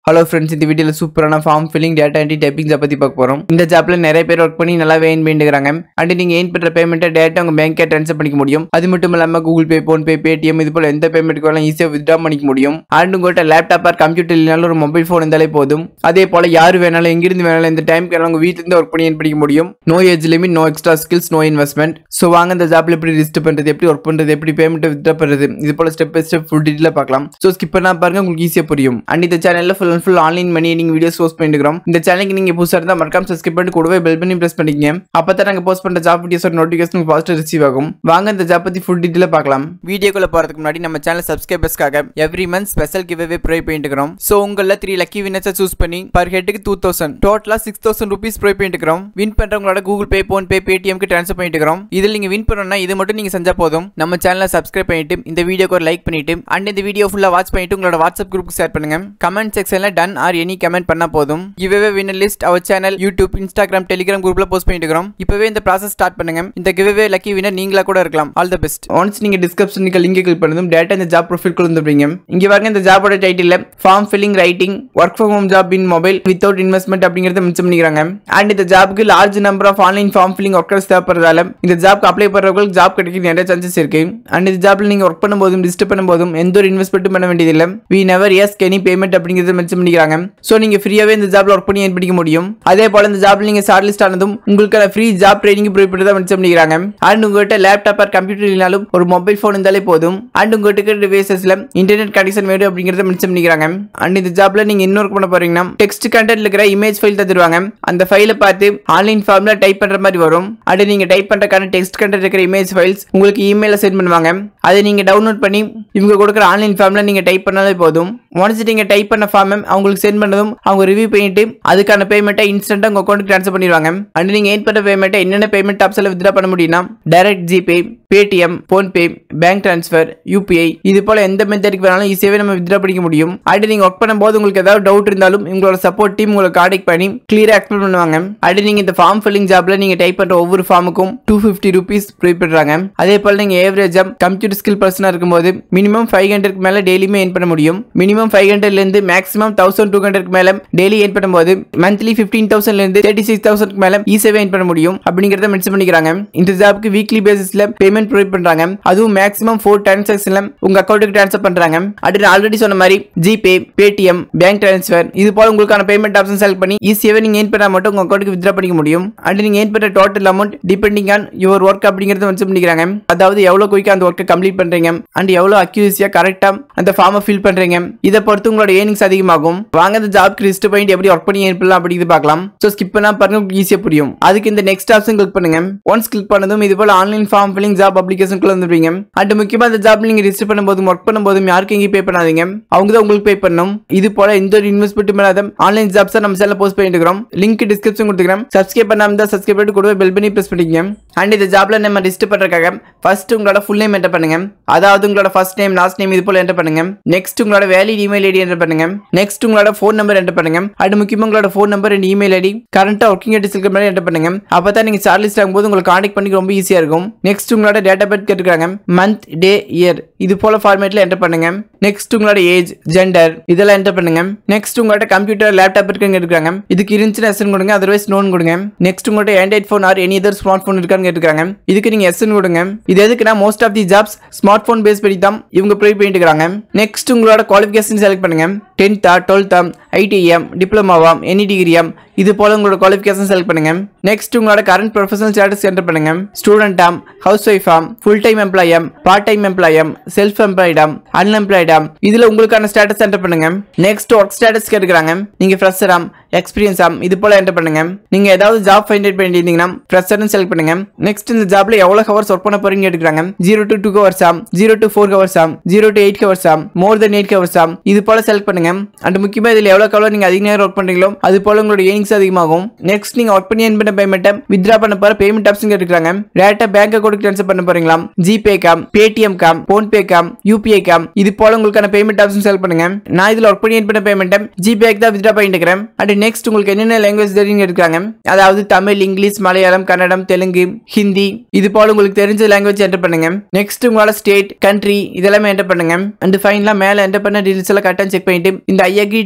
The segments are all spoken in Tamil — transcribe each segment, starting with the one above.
ஹலோ ஃப்ரெண்ட்ஸ் இந்த வீடியோவில் சூப்பரான form filling data entry typing பற்றி பார்க்க போகிறோம் இந்த ஜாப்ல நிறைய பேர் ஒர்க் பண்ணி நல்லா ஏன் பண்ணிட்டுருக்காங்க அண்ட் நீங்கள் ஏன் பண்ணுற பேமெண்ட்டை டேட்டா உங்கள் பேங்க்கே ட்ரான்ஸ்ஃபர் பண்ணிக்க முடியும் அது மட்டும் இல்லாமல் கூகுள் பே ஃபோன்பே பேடிஎம் இது போல எந்த பேமெண்ட்டுக்கு வேணாலும் ஈஸியாக வித்ட்ரா பண்ணிக்க முடியும் அண்ட் உங்கள்கிட்ட லேப்டாப் ஆர் கம்ப்யூட்டர் இல்லைனாலும் ஒரு மொபைல் ஃபோன் இருந்தாலே போதும் அதே போல் யார் வேணாலும் எங்கிருந்து வேணாலும் இந்த டைம்க்கு வேணாலும் உங்கள் வீட்டிலேருந்து ஒர்க் பண்ணி ஏன் பண்ணிக்க முடியும் no age limit no extra skills no investment so வாங்க இந்த ஜாப்ல எப்படி ரிஜிஸ்டர் பண்ணுறது எப்படி ஒர்க் பண்ணுறது எப்படி பேமெண்ட் வித்ட்ரா பண்ணுறது இது போல ஸ்டெப் பை ஸ்டெப் ஃபுல் டீட்டெயிலாக பார்க்கலாம் ஸோ ஸ்கிப் பண்ணா பாருங்க உங்களுக்கு ஈஸியாக புரியும் அண்ட் இந்த சேனலில் full and full online money நீங்க வீடியோஸ் போஸ்ட் பண்ணிருக்கோம் இந்த சேனலுக்கு நீங்க புதுசாக இருந்தால் மறக்காம சப்ஸ்கிரைப் பண்ணி கூடவே பெல் பண்ணி பிரஸ் பண்ணிக்கங்க அப்போ தான் நாங்கள் போஸ்ட் பண்ணுற ஜாப் வீடியோஸோட நோட்டிஃபிகேஷன் ஃபாஸ்ட்டாக ரிசீவ் ஆகும் வாங்க இந்த ஜாப் பற்றி ஃபுல் டீட்டெயிலாக பார்க்கலாம் வீடியோக்குள்ள போகிறதுக்கு முன்னாடி நம்ம சேனல் சப்ஸ்கிரைபர்ஸ்க்காக every month special giveaway provide பண்ணிட்டுக்கிறோம் ஸோ உங்களில் த்ரீ லக்கி வினர்ஸை சூஸ் பண்ணி பர் ஹெட்டுக்கு டூ தௌசண்ட் டோட்டலாக சிக்ஸ் தௌசண்ட் ருபீஸ் ப்ரொவை பண்ணிட்டுக்கிறோம் வின் பண்ணுறவங்களோட கூகுள் பே ஃபோன் பே பேடிஎம்க்கு ட்ரான்ஸ்ஃபர் பண்ணிட்டுக்கிறோம் இதில் நீங்கள் வின் பண்ணணும்னா இது மட்டும் நீங்கள் செஞ்சால் போதும் நம்ம சேனலை சப்ஸ்கிரைப் பண்ணிட்டு இந்த வீடியோக்கு ஒரு லைக் பண்ணிட்டு அண்ட் இந்த வீடியோ ஃபுல்லாக வாட்ச் பண்ணிட்டு உங்களோட வாட்ஸ்அப் குரூப்புக்கு ஷேர் பண்ணுங்க கமெண்ட் செக்ஷன்ல டன் ஆர் எனி கமெண்ட் பண்ணா போதும் giveaway winner list our channel YouTube Instagram Telegram குரூப்ல போஸ்ட் பண்ணிட்டு இருக்கிறோம் இப்பவே இந்த ப்ராசஸ் ஸ்டார்ட் பண்ணுங்க இந்த கிவ்வே லக்கி வின்னர் நீங்களா கூட இருக்கலாம் ஆல் தி பெஸ்ட் ஒன்ஸ் நீங்க டிஸ்கிரிப்ஷனுக்கு லிங்க் கிளிக் பண்ணதும் டேட்டா இந்த ஜாப் ப்ரொஃபைல் குள்ள வந்துருப்பீங்க இங்க பாருங்க இந்த ஜாபோட title form filling writing work from home job in mobile without investment அப்படிங்கறத மென்ஷன் பண்ணிக்கிறாங்க அண்ட் இந்த ஜாப்க்கு large number of online form filling workers தேவைப்படுறதால இந்த ஜாப்க்கு அப்ளை பண்றவங்களுக்கு ஜாப் கிடைக்க நிறைய சான்சஸ் இருக்கு அண்ட் இந்த ஜாப்ல நீங்க ஒர்க் பண்ணும்போதும் ரிஜிஸ்டர் பண்ணும்போதும் எந்த ஒரு இன்வெஸ்ட்மெண்ட்டும் பண்ண வேண்டியதில்லை we never ask any payment அப்படிங்கறத மென்ஷன் பண்ணிக்கிறாங்க ஸோ நீங்க ஃப்ரீயாவே இந்த ஜாப்ல ஒர்க் பண்ணி ஏன் பண்ணிக்க முடியும் அதே போல இந்த ஜாப்ல நீங்க ஷார்ட் லிஸ்ட் ஆனதும் உங்களுக்கான ஃப்ரீ ஜாப் ட்ரைனிங் ப்ரொவைட் பண்ணி தான் மென்ஷன் பண்ணிக்கிறாங்க அண்ட் உங்ககிட்ட லேப்டாப் ஆர் கம்ப்யூட்டர் இல்லைனாலும் ஒரு மொபைல் ஃபோன் இருந்தாலே போதும் அண்ட் உங்ககிட்ட டிவைசஸ்ல இன்டர்நெட் கனெக்ஷன் வேணும் அப்படிங்கறத மென்ஷன் பண்ணிக்கிறாங்க அண்ட் இந்த ஜாப்ல நீங்க இன்னொரு பண்ண போறீங்கன்னா டெக்ஸ்ட் கண்டென்ட் இருக்கிற இமேஜ் ஃபைல் தருவாங்க அந்த ஃபைலை பார்த்து ஆன்லைன் ஃபார்ம்ல டைப் பண்ற மாதிரி வரும் அது நீங்க டைப் பண்றதுக்கான டெக்ஸ்ட் கண்டென்ட் இருக்கிற இமேஜ் ஃபைல்ஸ் உங்களுக்கு இமெயில சென்ட் பண்ணுவாங்க அதை நீங்க டவுன்லோட் பண்ணி இவங்க கொடுக்குற ஆன்லைன் ஃபார்ம்ல நீங்க டைப் பண்ணாலே போதும் ஒன்ஸ் நீங்க டைப் பண்ண ஃபார்ம் அவங்களுக்கு சென்ட் பண்ணதும் அவங்க ரிவ்யூ பண்ணிட்டு அதுக்கான பேமெண்ட்டை இன்ஸ்டன்ட்டா உங்க அக்கௌண்ட்டுக்கு ட்ரான்ஸ்ஃபர் பண்ணிடுவாங்க அண்ட் நீங்க ஏன் பண்ண பேமெண்ட்டை என்னென்ன பேமெண்ட் ஆப்ஸ்ல வித்ரா பண்ண முடியும்னா direct GPay Paytm PhonePe bank transfer UPI இது போல எந்த மெத்தடுக்கு வேணாலும் ஈஸியாவே நம்ம வித்ரா பண்ணிக்க முடியும் அண்ட் நீங்க ஒர்க் பண்ணும்போது உங்களுக்கு ஏதாவது டவுட் இருந்தாலும் உங்களோட சப்போர்ட் டீம் உங்களுக்கு கான்டாக்ட் பண்ணி கிளியரா எக்ஸ்பிளைன் பண்ணுவாங்க அண்ட் நீங்க இந்த ஃபார்ம் ஃபில்லிங் ஜாப்ல நீங்க டைப் பண்ற ஒவ்வொரு ஃபார்முக்கும் டூ ஃபிஃப்டி ருபீஸ் ப்ரொவைட் பண்றாங்க அதே போல நீங்க ஏவரேஜா கம்ப்யூட்டர் ஸ்கில் பர்சனா இருக்கும்போது மினிமம் ஃபைவ் ஹண்ட்ரட் மேல டெய்லியுமே ஏன் பண்ண முடியும் மினிமம் ஃபைவ் ஹண்ட்ரட்ல இருந்து மேக்ஸிமம் தௌசண்ட் டூ ஹண்ட்ரட் மேல டெய்லி ஏன் பண்ணும்போது மந்த்லி ஃபிஃப்டீன் தௌசண்ட்ல இருந்து தேர்ட்டி சிக்ஸ் தௌசண்ட் மேல ஈஸியாவே ஏன் பண்ண முடியும் அப்படிங்கறத மென்ஷன் பண்ணிக்கிறாங்க இந்த ஜாப்க்கு வீக்லி பேசிஸ்ல பேமெண்ட் ப்ரொவைட் பண்றாங்க அதுவும் மேக்ஸிமம் ஃபோர் டிரான்சாக்ஷன்ல உங்க அக்கௌண்ட்டுக்கு ட்ரான்ஸ்ஃபர் பண்றாங்க அடுத்து ஆல்ரெடி சொன்ன மாதிரி ஜிபே பேடிஎம் பேங்க் ட்ரான்ஸ்ஃபர் இது போல உங்களுக்கான பேமெண்ட் ஆப்ஷன் செலக்ட் பண்ணி ஈஸியாவே நீங்க ஏன் பண்ணா மட்டும் உங்க அக்கௌண்ட்டுக்கு வித்ரா பண்ணிக்க முடியும் அண்ட் நீங்க ஏன் பண்ற total amount depending on your work அப்படிங்கறத மென்ஷன் பண்ணிக்கிறாங்க அதாவது எவ்வளவு குயிக்கா அந்த ஒர்க்கை கம்ப்ளீட் பண்றீங்க அண்ட் எவ்வளவு அக்யூரஸியா கரெக்டா அந்த ஃபார்மை ஃபில் பண்றீங்க இதை பொறுத்து உங்களோட ஏர்னிங்ஸ் அதிகமாகும் வாங்க இந்த ஜாப்க்கு ரிஸ்ட் பாயிண்ட் எப்படி ஒர்க் பண்ணி ஏற்படலாம் அப்படிங்கிறது பார்க்கலாம் ஸோ ஸ்கிப் பண்ணா பாருங்க உங்களுக்கு ஈஸியா புரியும் அதுக்கு இந்த நெக்ஸ்ட் ஆப்ஷன் கிளிக் பண்ணுங்க ஒன்ஸ் கிளிக் பண்ணதும் இது போல ஆன்லைன் ஃபார்ம் ஃபில்லிங் ஜாப் அப்ளிகேஷனுக்குள்ள வந்துருப்பீங்க அண்ட் முக்கியமா அந்த ஜாப் நீங்க ரிஜிஸ்டர் பண்ணும்போது ஒர்க் பண்ணும்போதும் யாருக்கும் எங்கேயும் பே பண்ணாதீங்க அவங்க தான் உங்களுக்கு பே பண்ணணும் இது போல எந்த ஒரு இன்வெஸ்ட்மெண்ட் பண்ணாத ஆன்லைன் ஜாப்ஸ் நம்ம சேனல் போஸ்ட் பண்ணிட்டு இருக்கிறோம் லிங்க் டிஸ்கிரிப்ஷன் கொடுத்துக்கிறேன் சப்ஸ்கிரைப் பண்ணாம தான் சப்ஸ்கிரைப் பண்ணிட்டு கூடவே பெல் பண்ணி பிரஸ் பண்ணிக்கங்க அண்ட் இந்த ஜாப்ல நம்ம ரிஜிஸ்டர் பண்றதுக்காக ஃபர்ஸ்ட் உங்களோட ஃபுல் நேம் என்டர் பண்ணுங்க அதாவது உங்களோட ஃபர்ஸ்ட் நேம் லாஸ்ட் நேம் இது போல என்டர் பண்ணுங்க நெக்ஸ்ட் உங்களோட வேலிட் இமெயில் ஐடி என்டர் பண்ணுங்க நெக்ஸ்ட் உங்களோட ஃபோன் நம்பர் என்டர் பண்ணுங்க அது முக்கியமா உங்களோட phone number and email ID கரண்டா ஒர்க்கிங் அட்ரஸ் இருக்கிற மாதிரி என்டர் பண்ணுங்க அப்பதான் நீங்க சார்லிஸ்ட் ஆகும்போது உங்களுக்கு கான்டாக்ட் பண்ணி ரொம்ப ஈஸியா இருக்கும் நெக்ஸ்ட் உங்களோட டேட்டா பர்த் கேட்டுருக்காங்க மந்த் டே இயர் இது போல ஃபார்மேட்ல என்டர் பண்ணுங்க நெக்ஸ்ட் உங்களோட ஏஜ் ஜெண்டர் இதெல்லாம் என்டர் பண்ணுங்க நெக்ஸ்ட் உங்களோட கம்ப்யூட்டர் லேப்டாப் இருக்குன்னு கேட்டுருக்காங்க இதுக்கு இருந்துச்சுன்னா எஸ்என் கொடுங்க அதர்வைஸ் நோன் கொடுங்க நெக்ஸ்ட் உங்களோட Android phone or any other smart phone இருக்கான்னு கேட்டுருக்காங்க இதுக்கு நீங்க எஸ்என் கொடுங்க இது எதுக்குன்னா most of the jobs smart phone base பண்ணி தான் இவங்க ப்ரொவைட் பண்ணிட்டு இருக்காங்க நெக்ஸ்ட் உங்களோட குவாலிஃபிகேஷன் செலக்ட் பண்ணுங்க டென்த்தா டுவெல்த்தா ஐடிஎம் டிப்ளமாவா எனி டிகிரியாம் இது போல உங்களோட குவாலிஃபிகேஷன் செலக்ட் பண்ணுங்க நெக்ஸ்ட் உங்களோட கரண்ட் ப்ரொஃபஷனல் ஸ்டேட்டஸ் என்டர் பண்ணுங்க ஸ்டூடெண்டாம் ஹவுஸ் ஒய்ஃபாம் ஃபுல் டைம் எம்ப்ளாயம் பார்ட் டைம் எம்ப்ளாயம் செல்ஃப் எம்ப்ளாய்டாம் அன்எம்ப்ளாய்டாம் இதுல உங்களுக்கான ஸ்டேட்டஸ் என்டர் பண்ணுங்க நெக்ஸ்ட் ஒர்க் ஸ்டேட்டஸ் கேட்டுக்கிறாங்க நீங்க ஃப்ரெஷராம் எக்ஸ்பீரியன்ஸாம் இது போல என்டர் பண்ணுங்க நீங்க ஏதாவது ஜாப் ஃபைண்ட் அவுட் பண்ணியிருந்தீங்கன்னா ஃப்ரெஷர்னு செலக்ட் பண்ணுங்க நெக்ஸ்ட் இந்த ஜாப்ல எவ்வளவு ஹவர்ஸ் ஒர்க் பண்ண போறீங்க கேட்டுக்கிறாங்க ஜீரோ டு டூ ஹவர்ஸ் ஆம் ஜீரோ டு ஃபோர் ஹவர்ஸ் ஆம் ஜீரோ டு எயிட் ஹவர்ஸ் ஆம் மோர் தென் எயிட் ஹவர்ஸ் ஆம் இது போல செலக்ட் பண்ணுங்க அண்ட் முக்கியமா இதுல எவ்வளவு எவ்வளவு நீங்க அதிக நேரம் ஒர்க் பண்றீங்களோ அது போல உங்களோட ஏர்னிங்ஸ் அதிகமாகும் நெக்ஸ்ட் நீங்க ஒர்க் பண்ணி earn பண்ண பேமெண்ட்டை வித்ரா பண்ண போற பேமெண்ட் ஆப்ஷன் கேட்டுக்கிறாங்க டேரக்டா பேங்க் அக்கௌண்ட் ட்ரான்ஸ்ஃபர் பண்ண போறீங்களா ஜிபே காம் பேடிஎம் காம் போன்பே காம் யூபிஐ காம் இது போல உங்களுக்கான பேமெண்ட் ஆப்ஷன் செலக்ட் பண்ணுங்க நான் இதுல ஒர்க் பண்ணி earn பண்ண பேமெண்ட்டை ஜிபேக்கு தான் வித்ரா பண்ணிட்டு இருக்கிறேன் அண்ட் நெக்ஸ்ட் உங்களுக்கு என்னென்ன லாங்குவேஜ் தெரியும் எடுக்கிறாங்க அதாவது தமிழ் இங்கிலீஷ் மலையாளம் கன்னடம் தெலுங்கு ஹிந்தி இது போல உங்களுக்கு தெரிஞ்ச லாங்குவேஜ் என்டர் பண்ணுங்க நெக்ஸ்ட் உங்களோட ஸ்டேட் கண்ட்ரி இதெல்லாமே என்டர் பண்ணுங்க அண்ட் ஃபைனலா மேல என்டர் பண்ண டீடைல்ஸ் எல்லாம் கரெக்டாக செக் பண்ணிட்டு இந்த I agree tick box tick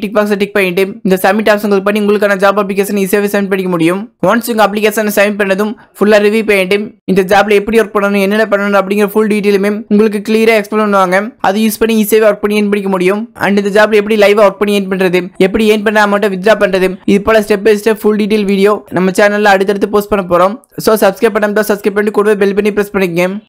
click பண்ணிட்டு இந்த சப்மிட் ஆப்ஷன் கிளிக் பண்ணி உங்களுக்கான ஜாப் அப்ளிகேஷன் ஈஸியாகவே சப்மிட் பண்ணிக்க முடியும் ஒன்ஸ் உங்கள் அப்ளிகேஷனை சப்மிட் பண்ணதும் ஃபுல்லாக ரிவ்யூ பண்ணிட்டு இந்த ஜாப்ல எப்படி ஒர்க் பண்ணணும் என்னென்ன பண்ணணும் அப்படிங்கிற ஃபுல் டீட்டெயிலுமே உங்களுக்கு கிளியராக எக்ஸ்பிளைன் பண்ணுவாங்க அது யூஸ் பண்ணி ஈஸியாகவே ஒர்க் பண்ணி ஏன் பண்ணிக்க முடியும் அண்ட் இந்த ஜாப்ல எப்படி லைவாக ஒர்க் பண்ணி ஏன் பண்ணுறது எப்படி ஏன் பண்ண அமௌண்ட்டை வித்ரா பண்ணுறது இது போல step by step full detail video நம்ம சேனலில் அடுத்தடுத்து போஸ்ட் பண்ண போகிறோம் ஸோ சப்ஸ்கிரைப் பண்ணாமல் தான் சப்ஸ்கிரைப் பண்ணி கூடவே பெல் பண்ணி ப்ரெஸ் பண்ணிக்கங்க